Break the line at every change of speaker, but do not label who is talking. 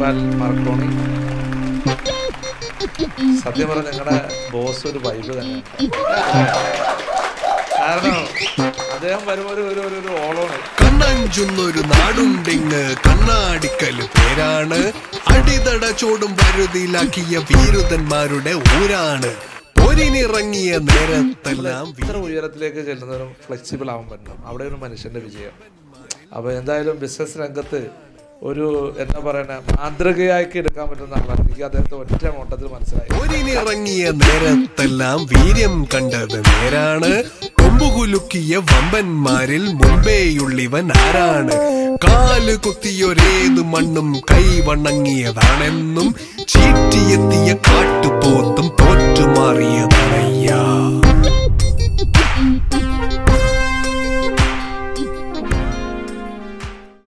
general Marconi സത്യം പറഞ്ഞ നിങ്ങളുടെ ബോസ് ഒരു വൈബ് തന്നെ കാരണം അദ്ദേഹം വരുമ്പോൾ ഒരു ഒരു ഒരു ഓളമാണ്
കണ്ണഞ്ചുന്നൊരു നാടുണ്ടിങ് കണ്ണാടിക്കല് പേരാണ് അടിതട ചോടും വരുതിയിലാക്കിയ വീരുതന്മാരുടെ ഊരാണ് പൊരിനിറങ്ങിയ നേരത്തെല്ലാം
ഇത്ര ഉയരത്തിലേക്ക് ചെല്ലുന്നവരും ഫ്ലെക്സിബിൾ ആവാൻ പറ്റണം അവിടെ ഒരു മനുഷ്യന്റെ വിജയം അപ്പോൾ എന്തായാലും ബിസിനസ് രംഗത്ത് ഒരു എന്താ പറയണ മാതൃകയാക്കി എടുക്കാൻ പറ്റുന്ന ആളാണ് എനിക്ക് അദ്ദേഹത്തെ ഒറ്റ നോട്ടത്തിൽ മനസ്സിലായി
പൊരിനിറങ്ങിയ നേരത്തെല്ലാം വീര്യം കണ്ടത് നേരാണ് കൊമ്പുകുലുക്കിയ വമ്പന്മാരിൽ മുൻപേയുള്ളിവൻ ആരാണ് കാല് കുത്തിയൊരേത് മണ്ണും കൈവണങ്ങിയതാണെന്നും ചീറ്റിയെത്തിയ കാട്ടുപോത്തും തോറ്റുമാറിയതയ്യാ